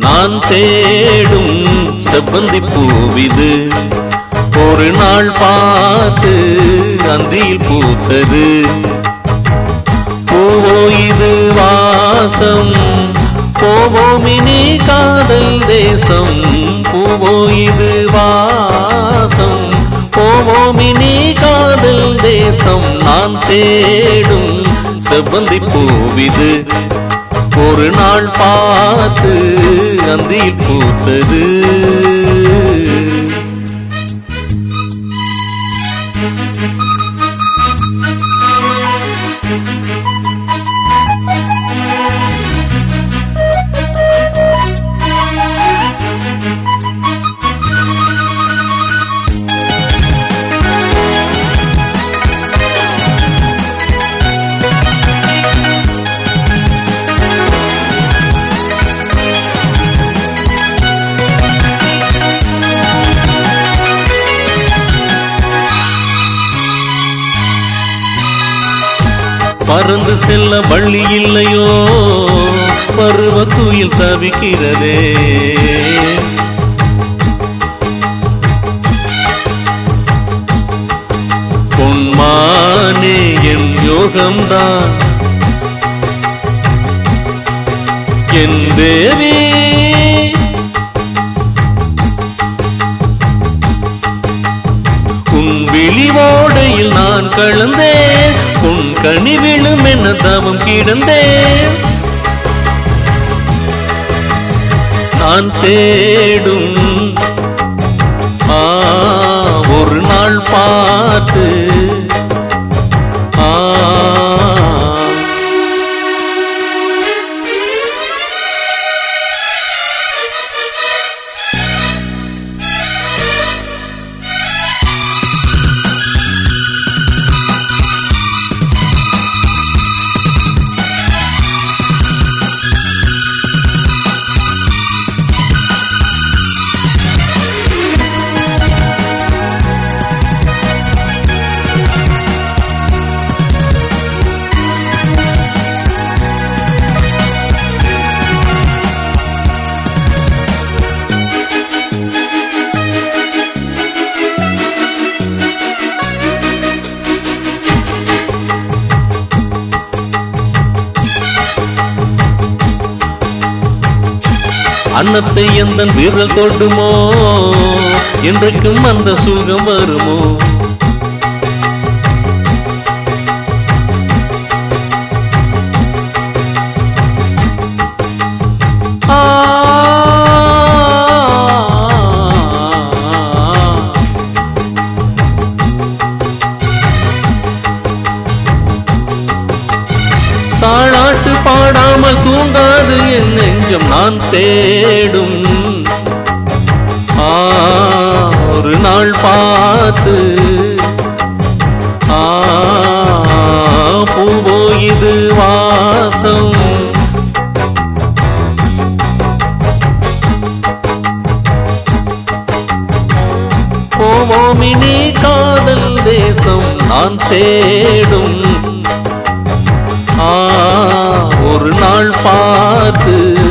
நான் தேடும் செவ்வந்தி பூவிது ஒரு நாள் பார்த்து அந்தியில் பூத்தது பூவோ இது வாசம் போவோமினி காதல் தேசம் பூவோ இது வாசம் போவோமினி காதல் தேசம் நான் தேடும் செவ்வந்தி பூவிது ஒரு நாள் பார்த்து அந்தியில் பூத்தது பறந்து செல்ல வழி இல்லையோ பருவ குயில் தவிக்கிறதே பொன்மானே என் யோகம்தான் என் தேவி உன் விழிவோடையில் நான் கலந்தேன் உன் கனி விழும் என்ன தவம் கிடந்தேன் நான் தேடும் ஆ ஒரு நாள் பார்த்து ஆ அன்னத்தை எந்த விரல் தொடுமோ என்றைக்கும் அந்த சுகம் வருமோ ஆ தாளாட்டு பாடாமல் தூங்காது என் நெஞ்சம் நான் தேடும் ஆ ஒரு நாள் பார்த்து ஆ பூவோ இது வாசம் போவோமினி காதல் தேசம் நான் தேடும் ஆ ஒரு நாள் பார்த்து